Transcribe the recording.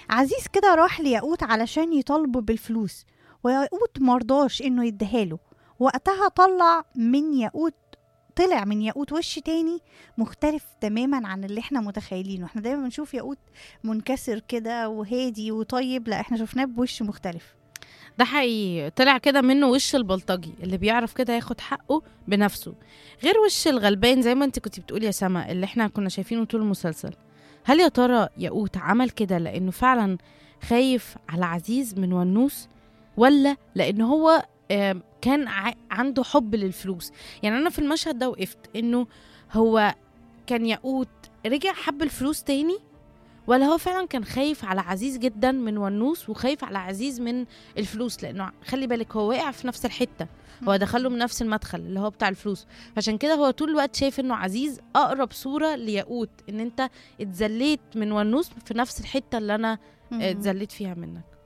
عزيز كده راح لياقوت علشان يطالبه بالفلوس وياقوت مرضاش انه يديهاله وقتها طلع من ياقوت طلع من ياقوت وش تاني مختلف تماما عن اللي احنا متخيلينه احنا دايما بنشوف ياقوت منكسر كده وهادي وطيب لا احنا شفناه بوش مختلف ده حقيقي طلع كده منه وش البلطجي اللي بيعرف كده ياخد حقه بنفسه غير وش الغلبان زي ما انت كنت بتقولي يا سما اللي احنا كنا شايفينه طول المسلسل هل يا ترى ياقوت عمل كده لانه فعلا خايف على عزيز من ونوس ولا لان هو آم، كان ع- عنده حب للفلوس يعني انا في المشهد ده وقفت انه هو كان ياقوت رجع حب الفلوس تاني ولا هو فعلا كان خايف على عزيز جدا من ونوس وخايف على عزيز من الفلوس لانه خلي بالك هو واقع في نفس الحته هو دخله من نفس المدخل اللي هو بتاع الفلوس عشان كده هو طول الوقت شايف انه عزيز اقرب صوره لياقوت ان انت اتذليت من ونوس في نفس الحته اللي انا اتذليت فيها منك